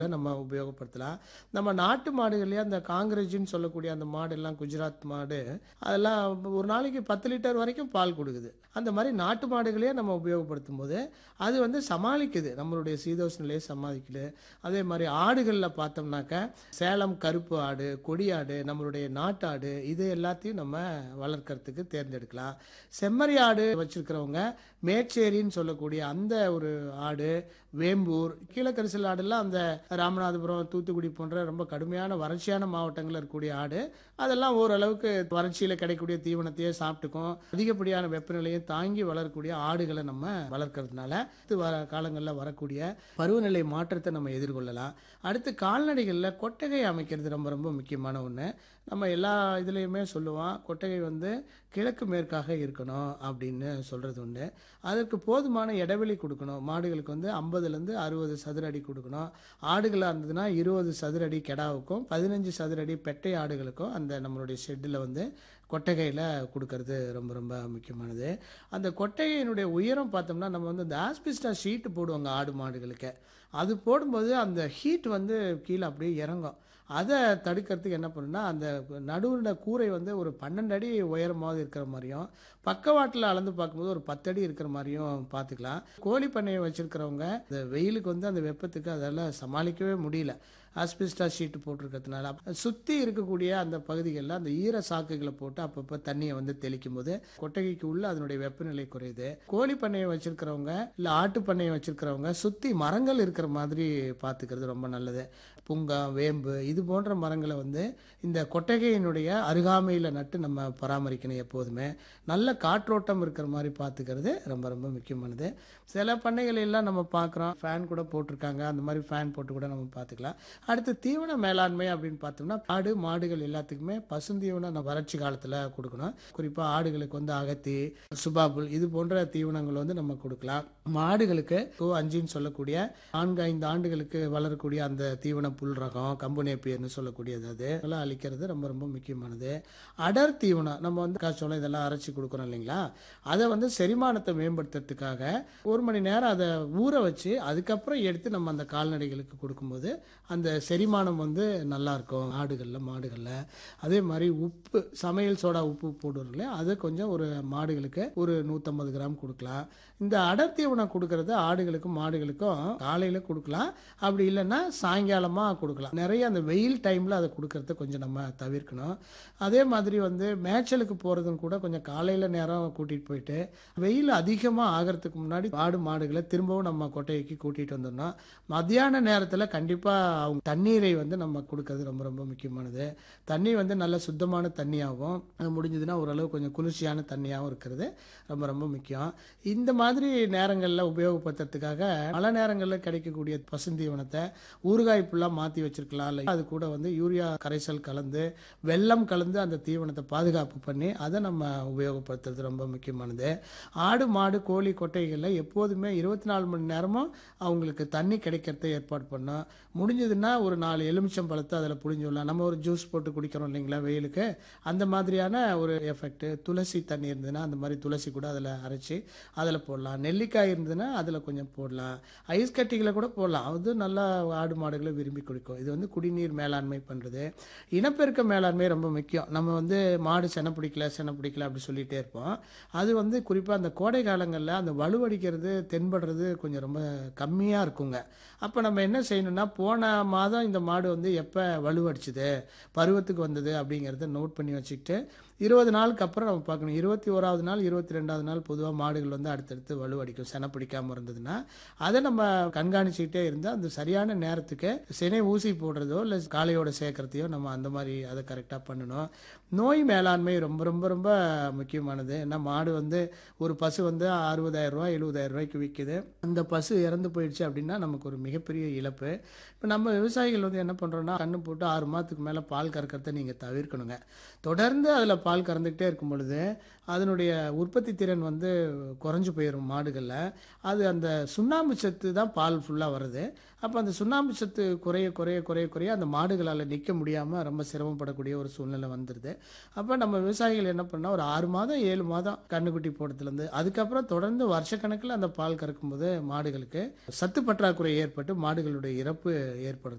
நம்ம உபயோகப்படுத்தலாம் நம்ம நாட்டு மாடுகள்லயே அந்த காங்கிரேஜின்னு சொல்லக்கூடிய அந்த மாடு எல்லாம் குஜராத் மாடு அதெல்லாம் ஒரு நாளைக்கு பத்து லிட்டர் வரைக்கும் பால் கொடுக்குது அந்த மாதிரி நாட்டு மாடுகளையே நம்ம உபயோகப்படுத்தும் போது அது வந்து சமாளிக்குது நம்மளுடைய சீதோஷ நிலையை சமாளிக்குது அதே மாதிரி ஆடுகளில் பார்த்தோம்னாக்க சேலம் கருப்பு ஆடு கொடி ஆடு நம்மளுடைய நாட்டு ஆடு இது எல்லாத்தையும் நம்ம வளர்க்கறதுக்கு தேர்ந்தெடுக்கலாம் செம்மறி ஆடு வச்சிருக்கிறவங்க மேச்சேரின்னு சொல்லக்கூடிய அந்த ஒரு ஆடு வேம்பூர் கீழக்கரிசல் ஆடுலாம் அந்த ராமநாதபுரம் தூத்துக்குடி போன்ற ரொம்ப கடுமையான வறட்சியான மாவட்டங்களில் இருக்கக்கூடிய ஆடு அதெல்லாம் ஓரளவுக்கு வறட்சியில் கிடைக்கக்கூடிய தீவனத்தையே சாப்பிட்டுக்கும் அதிகப்படியான வெப்பநிலையை தாங்கி வளரக்கூடிய ஆடுகளை நம்ம வளர்க்கறதுனால அடுத்து வர காலங்களில் வரக்கூடிய பருவநிலை மாற்றத்தை நம்ம எதிர்கொள்ளலாம் அடுத்து கால்நடைகளில் கொட்டகை அமைக்கிறது ரொம்ப ரொம்ப முக்கியமான ஒன்று நம்ம எல்லா இதுலேயுமே சொல்லுவோம் கொட்டகை வந்து கிழக்கு மேற்காக இருக்கணும் அப்படின்னு சொல்கிறது உண்டு அதற்கு போதுமான இடைவெளி கொடுக்கணும் மாடுகளுக்கு வந்து ஐம்பதுலேருந்து அறுபது சதுர அடி கொடுக்கணும் ஆடுகளாக இருந்ததுன்னா இருபது சதுர அடி கெடாவுக்கும் பதினஞ்சு சதுர அடி பெட்டை ஆடுகளுக்கும் அந்த நம்மளுடைய ஷெட்டில் வந்து கொட்டகையில் கொடுக்கறது ரொம்ப ரொம்ப முக்கியமானது அந்த கொட்டகையினுடைய உயரம் பார்த்தோம்னா நம்ம வந்து இந்த ஆஸ்பிஸ்டா ஷீட்டு போடுவாங்க ஆடு மாடுகளுக்கு அது போடும்போது அந்த ஹீட் வந்து கீழே அப்படியே இறங்கும் அதை தடுக்கிறதுக்கு என்ன பண்ணுன்னா அந்த நடுவில் கூரை வந்து ஒரு பன்னெண்டு அடி உயரமாவது இருக்கிற மாதிரியும் பக்கவாட்டில் அளந்து பார்க்கும்போது ஒரு பத்தடி இருக்கிற மாதிரியும் பார்த்துக்கலாம் கோழி பண்ணையை வச்சிருக்கிறவங்க இந்த வெயிலுக்கு வந்து அந்த வெப்பத்துக்கு அதெல்லாம் சமாளிக்கவே முடியல ஆஸ்பிஸ்டா ஷீட்டு போட்டிருக்கிறதுனால சுற்றி இருக்கக்கூடிய அந்த பகுதிகளில் அந்த ஈர சாக்குகளை போட்டு அப்பப்போ தண்ணியை வந்து தெளிக்கும் போது கொட்டகைக்கு உள்ள அதனுடைய வெப்பநிலை குறையுது கோழி பண்ணையை வச்சிருக்கிறவங்க இல்லை ஆட்டு பண்ணையை வச்சிருக்கிறவங்க சுற்றி மரங்கள் இருக்கிற மாதிரி பார்த்துக்கிறது ரொம்ப நல்லது புங்கா வேம்பு இது போன்ற மரங்களை வந்து இந்த கொட்டகையினுடைய அருகாமையில் நட்டு நம்ம பராமரிக்கணும் எப்போதுமே நல்ல காற்றோட்டம் இருக்கிற மாதிரி பார்த்துக்கிறது ரொம்ப ரொம்ப முக்கியமானது சில பண்ணைகள் எல்லாம் நம்ம பார்க்குறோம் ஃபேன் கூட போட்டிருக்காங்க அந்த மாதிரி ஃபேன் போட்டு கூட நம்ம பார்த்துக்கலாம் அடுத்து தீவன மேலாண்மை அப்படின்னு பார்த்தோம்னா ஆடு மாடுகள் எல்லாத்துக்குமே பசுந்தீவனம் நம்ம வறட்சி காலத்தில் கொடுக்கணும் குறிப்பாக ஆடுகளுக்கு வந்து அகத்தி சுபாபுல் இது போன்ற தீவனங்கள் வந்து நம்ம கொடுக்கலாம் மாடுகளுக்கு கோ அஞ்சுன்னு சொல்லக்கூடிய நான்கு ஐந்து ஆண்டுகளுக்கு வளரக்கூடிய அந்த தீவன புல் ரகம் கம்பு நேப்பியர்னு சொல்லக்கூடியது அது அதெல்லாம் அளிக்கிறது ரொம்ப ரொம்ப முக்கியமானது அடர் தீவனம் நம்ம வந்து காய்ச்சோளம் இதெல்லாம் அரைச்சி கொடுக்குறோம் இல்லைங்களா அதை வந்து செரிமானத்தை மேம்படுத்துறதுக்காக ஒரு மணி நேரம் அதை ஊற வச்சு அதுக்கப்புறம் எடுத்து நம்ம அந்த கால்நடைகளுக்கு கொடுக்கும்போது அந்த செரிமானம் வந்து நல்லா இருக்கும் ஆடுகளில் மாடுகளில் அதே மாதிரி உப்பு சமையல் சோடா உப்பு போடுறோம் இல்லையா அதை கொஞ்சம் ஒரு மாடுகளுக்கு ஒரு நூற்றம்பது கிராம் கொடுக்கலாம் இந்த அடர் தீவனம் கொடுக்கறது ஆடுகளுக்கும் மாடுகளுக்கும் காலையில் கொடுக்கலாம் அப்படி இல்லைன்னா சாயங்காலமாக கொடுக்கலாம் நிறைய அந்த வெயில் டைமில் அதை கொடுக்கறத கொஞ்சம் நம்ம தவிர்க்கணும் அதே மாதிரி வந்து மேய்ச்சலுக்கு போகிறதும் கூட கொஞ்சம் காலையில் நேரம் கூட்டிகிட்டு போயிட்டு வெயில் அதிகமாக ஆகிறதுக்கு முன்னாடி ஆடு மாடுகளை திரும்பவும் நம்ம கொட்டைக்கு கூட்டிகிட்டு வந்துடணும் மத்தியான நேரத்தில் கண்டிப்பாக அவங்க தண்ணீரை வந்து நம்ம கொடுக்கறது ரொம்ப ரொம்ப முக்கியமானது தண்ணி வந்து நல்ல சுத்தமான தண்ணியாகவும் அது முடிஞ்சதுன்னா ஓரளவு கொஞ்சம் குளிர்ச்சியான தண்ணியாகவும் இருக்கிறது ரொம்ப ரொம்ப முக்கியம் இந்த மாதிரி நேரங்களில் உபயோகப்படுத்துறதுக்காக பல நேரங்களில் கிடைக்கக்கூடிய பசுந்தீவனத்தை ஊறுகாய் ஃபுல்லாக மாற்றி வச்சிருக்கலாம் இல்லை அது கூட வந்து யூரியா கரைசல் கலந்து வெள்ளம் கலந்து அந்த தீவனத்தை பாதுகாப்பு பண்ணி அதை நம்ம உபயோகப்படுத்துறது ரொம்ப முக்கியமானது ஆடு மாடு கோழி கொட்டைகளில் எப்போதுமே இருபத்தி நாலு மணி நேரமும் அவங்களுக்கு தண்ணி கிடைக்கிறத ஏற்பாடு பண்ணோம் முடிஞ்சதுன்னா ஒரு நாலு எலுமிச்சம் பழத்தை அதில் புழிஞ்சு விடலாம் நம்ம ஒரு ஜூஸ் போட்டு குடிக்கிறோம் இல்லைங்களா வெயிலுக்கு அந்த மாதிரியான ஒரு எஃபெக்ட் துளசி தண்ணி இருந்ததுன்னா அந்த மாதிரி துளசி கூட அதில் அரைச்சி அதில் போடலாம் நெல்லிக்காய் இருந்ததுன்னா அதில் கொஞ்சம் போடலாம் ஐஸ் கட்டிகளை கூட போடலாம் அது நல்லா ஆடு மாடுகளை விரும்பி குடிக்கும் இது வந்து குடிநீர் மேலாண்மை பண்ணுறது இனப்பெருக்க மேலாண்மை ரொம்ப முக்கியம் நம்ம வந்து மாடு செனை பிடிக்கல செனை பிடிக்கல அப்படி சொல்லிகிட்டே இருப்போம் அது வந்து குறிப்பாக அந்த கோடை காலங்களில் அந்த வலுவடிக்கிறது தென்படுறது கொஞ்சம் ரொம்ப கம்மியாக இருக்குங்க அப்போ நம்ம என்ன செய்யணும்னா போன மாதம் இந்த மாடு வந்து எப்போ வலுவடிச்சுது பருவத்துக்கு வந்தது அப்படிங்கிறத நோட் பண்ணி வச்சுக்கிட்டு இருபது நாளுக்கு அப்புறம் நம்ம பார்க்கணும் இருபத்தி ஓராவது நாள் இருபத்தி ரெண்டாவது நாள் பொதுவாக மாடுகள் வந்து அடுத்தடுத்து வலுவடிக்கும் செனை பிடிக்காமல் இருந்ததுன்னா அதை நம்ம கண்காணிச்சுக்கிட்டே இருந்தால் அந்த சரியான நேரத்துக்கு சினை ஊசி போடுறதோ இல்லை காளையோட சேர்க்கறதையோ நம்ம அந்த மாதிரி அதை கரெக்டாக பண்ணணும் நோய் மேலாண்மை ரொம்ப ரொம்ப ரொம்ப முக்கியமானது ஏன்னா மாடு வந்து ஒரு பசு வந்து அறுபதாயிரம் ரூபாய் எழுபதாயிரம் ரூபாய்க்கு விற்குது அந்த பசு இறந்து போயிடுச்சு அப்படின்னா நமக்கு ஒரு மிகப்பெரிய இழப்பு இப்போ நம்ம விவசாயிகள் வந்து என்ன பண்ணுறோம்னா கண்ணு போட்டு ஆறு மாதத்துக்கு மேலே பால் கறக்கிறத நீங்கள் தவிர்க்கணுங்க தொடர்ந்து அதில் பால் கறந்துக்கிட்டே இருக்கும் பொழுது அதனுடைய உற்பத்தி திறன் வந்து குறைஞ்சு போயிடும் மாடுகளில் அது அந்த சுண்ணாம்பு சத்து தான் பால் ஃபுல்லாக வருது அப்போ அந்த சுண்ணாம்பு சத்து குறைய குறைய குறைய குறைய அந்த மாடுகளால் நிற்க முடியாமல் ரொம்ப சிரமப்படக்கூடிய ஒரு சூழ்நிலை வந்துடுது அப்போ நம்ம விவசாயிகள் என்ன பண்ணால் ஒரு ஆறு மாதம் ஏழு மாதம் கண்ணுக்குட்டி போடுறதுலேருந்து அதுக்கப்புறம் தொடர்ந்து வருஷக்கணக்கில் அந்த பால் கறக்கும்போது மாடுகளுக்கு சத்து பற்றாக்குறை ஏற்பட்டு மாடுகளுடைய இறப்பு ஏற்படுறது